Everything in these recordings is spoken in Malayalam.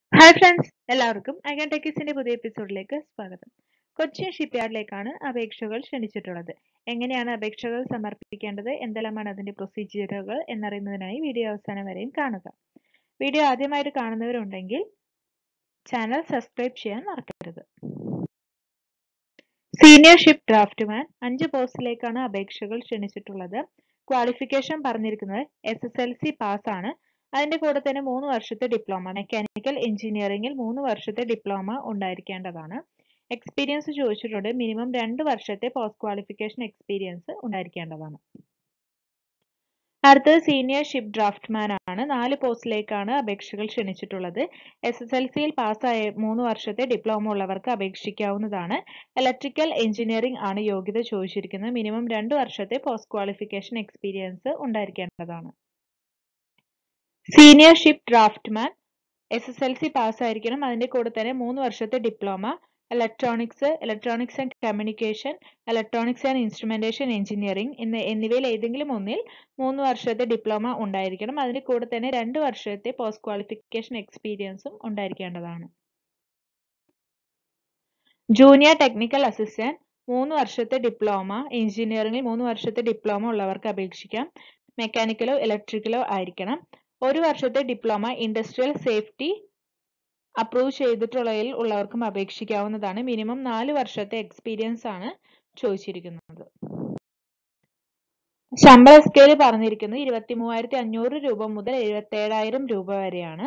ഹായ് ഫ്രണ്ട്സ് എല്ലാവർക്കും അഗൻ ടെക്കിസിന്റെ പുതിയ എപ്പിസോഡിലേക്ക് സ്വാഗതം കൊച്ചിൻ ഷിപ്പ്യാർഡിലേക്കാണ് അപേക്ഷകൾ ക്ഷണിച്ചിട്ടുള്ളത് എങ്ങനെയാണ് അപേക്ഷകൾ സമർപ്പിക്കേണ്ടത് എന്തെല്ലാമാണ് അതിന്റെ പ്രൊസീജിയറുകൾ എന്നറിയുന്നതിനായി വീഡിയോ അവസാനം വരെയും കാണുക വീഡിയോ ആദ്യമായിട്ട് കാണുന്നവരുണ്ടെങ്കിൽ ചാനൽ സബ്സ്ക്രൈബ് ചെയ്യാൻ മറക്കരുത് സീനിയർ ഷിപ്പ് ഡ്രാഫ്റ്റ്മാൻ അഞ്ച് പോസ്റ്റിലേക്കാണ് അപേക്ഷകൾ ക്ഷണിച്ചിട്ടുള്ളത് ക്വാളിഫിക്കേഷൻ പറഞ്ഞിരിക്കുന്നത് എസ് എസ് എൽ സി പാസ്സാണ് അതിന്റെ കൂടെ തന്നെ മൂന്ന് വർഷത്തെ ഡിപ്ലോമ മെക്കാനിക്കൽ എഞ്ചിനീയറിംഗിൽ മൂന്ന് വർഷത്തെ ഡിപ്ലോമ ഉണ്ടായിരിക്കേണ്ടതാണ് എക്സ്പീരിയൻസ് ചോദിച്ചിട്ടുണ്ട് മിനിമം രണ്ട് വർഷത്തെ പോസ്റ്റ് ക്വാളിഫിക്കേഷൻ എക്സ്പീരിയൻസ് ഉണ്ടായിരിക്കേണ്ടതാണ് അടുത്തത് സീനിയർ ഷിപ്പ് ഡ്രാഫ്റ്റ്മാൻ ആണ് നാല് പോസ്റ്റിലേക്കാണ് അപേക്ഷകൾ ക്ഷണിച്ചിട്ടുള്ളത് എസ് എസ് എൽ സിയിൽ പാസ്സായ മൂന്ന് വർഷത്തെ ഡിപ്ലോമ ഉള്ളവർക്ക് അപേക്ഷിക്കാവുന്നതാണ് ഇലക്ട്രിക്കൽ എഞ്ചിനീയറിംഗ് ആണ് യോഗ്യത ചോദിച്ചിരിക്കുന്നത് മിനിമം രണ്ട് വർഷത്തെ പോസ്റ്റ് ക്വാളിഫിക്കേഷൻ എക്സ്പീരിയൻസ് ഉണ്ടായിരിക്കേണ്ടതാണ് senior ship draftsman S S L C പാസ്സായിരിക്കണം അതിന്റെ കൂടെ തന്നെ മൂന്ന് വർഷത്തെ diploma electronics electronics and communication electronics and instrumentation engineering എന്ന എന്നിവയിൽ ഏതെങ്കിലും ഒന്നിൽ മൂന്ന് വർഷത്തെ ഡിപ്ലോമ ഉണ്ടായിരിക്കണം അതിന്റെ കൂടെ തന്നെ രണ്ട് വർഷത്തെ പോസ്റ്റ് ക്വാളിഫിക്കേഷൻ എക്സ്പീരിയൻസും ഉണ്ടായിരിക്കേണ്ടതാണ് ജൂനിയർ ടെക്നിക്കൽ അസിസ്റ്റന്റ് മൂന്ന് വർഷത്തെ ഡിപ്ലോമ എഞ്ചിനീയറിംഗിൽ മൂന്ന് വർഷത്തെ ഡിപ്ലോമ ഉള്ളവർക്ക് അപേക്ഷിക്കാം മെക്കാനിക്കലോ ഇലക്ട്രിക്കലോ ആയിരിക്കണം ഒരു വർഷത്തെ ഡിപ്ലോമ ഇൻഡസ്ട്രിയൽ സേഫ്റ്റി അപ്രൂവ് ചെയ്തിട്ടുള്ളതിൽ ഉള്ളവർക്കും അപേക്ഷിക്കാവുന്നതാണ് മിനിമം നാല് വർഷത്തെ എക്സ്പീരിയൻസ് ആണ് ചോദിച്ചിരിക്കുന്നത് ശമ്പള സ്കെയിൽ പറഞ്ഞിരിക്കുന്നത് ഇരുപത്തി മൂവായിരത്തി അഞ്ഞൂറ് രൂപ മുതൽ എഴുപത്തി ഏഴായിരം രൂപ വരെയാണ്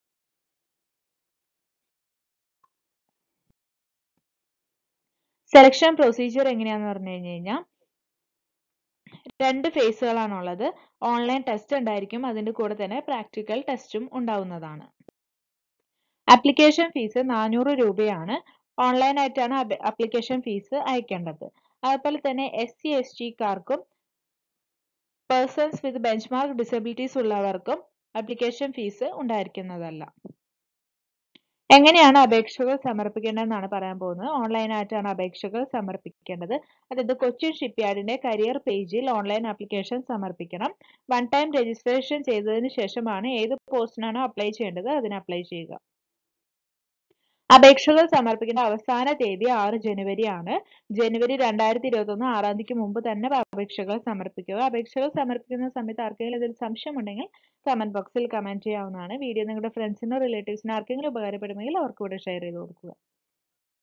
സെലക്ഷൻ പ്രൊസീജിയർ എങ്ങനെയാന്ന് പറഞ്ഞു കഴിഞ്ഞു കഴിഞ്ഞാൽ രണ്ട് ഫേസുകളാണുള്ളത് ഓൺലൈൻ ടെസ്റ്റ് ഉണ്ടായിരിക്കും അതിന്റെ കൂടെ തന്നെ പ്രാക്ടിക്കൽ ടെസ്റ്റും ഉണ്ടാവുന്നതാണ് ആപ്ലിക്കേഷൻ ഫീസ് നാനൂറ് രൂപയാണ് ഓൺലൈൻ ആയിട്ടാണ് ആപ്ലിക്കേഷൻ ഫീസ് അയക്കേണ്ടത് അതുപോലെ തന്നെ എസ് സി എസ് ടിക്കാർക്കും പേഴ്സൺസ് വിത്ത് ബെഞ്ച്മാർക്ക് ഡിസബിലിറ്റീസ് ഉള്ളവർക്കും ആപ്ലിക്കേഷൻ ഫീസ് ഉണ്ടായിരിക്കുന്നതല്ല എങ്ങനെയാണ് അപേക്ഷകൾ സമർപ്പിക്കേണ്ടതെന്നാണ് പറയാൻ പോകുന്നത് ഓൺലൈൻ ആയിട്ടാണ് അപേക്ഷകൾ സമർപ്പിക്കേണ്ടത് അതായത് കൊച്ചിൻ ഷിപ്പ്യാർഡിന്റെ കരിയർ പേജിൽ ഓൺലൈൻ ആപ്ലിക്കേഷൻ സമർപ്പിക്കണം വൺ ടൈം രജിസ്ട്രേഷൻ ചെയ്തതിന് ശേഷമാണ് ഏത് പോസ്റ്റിനാണോ അപ്ലൈ ചെയ്യേണ്ടത് അതിന് അപ്ലൈ ചെയ്യുക അപേക്ഷകൾ സമർപ്പിക്കേണ്ട അവസാന തീയതി ആറ് ജനുവരി ആണ് ജനുവരി രണ്ടായിരത്തി ഇരുപത്തി ഒന്ന് ആറാം തീയതിക്ക് മുമ്പ് തന്നെ അപേക്ഷകൾ സമർപ്പിക്കുക അപേക്ഷകൾ സമർപ്പിക്കുന്ന സമയത്ത് ആർക്കെങ്കിലും ഇതിൽ സംശയം ഉണ്ടെങ്കിൽ കമന്റ് ബോക്സിൽ കമന്റ് ചെയ്യാവുന്നതാണ് വീഡിയോ നിങ്ങളുടെ ഫ്രണ്ട്സിനോ റിലേറ്റീവ്സിനോ ആർക്കെങ്കിലും ഉപകാരപ്പെടുമെങ്കിൽ അവർക്ക് കൂടെ ഷെയർ ചെയ്ത് കൊടുക്കുക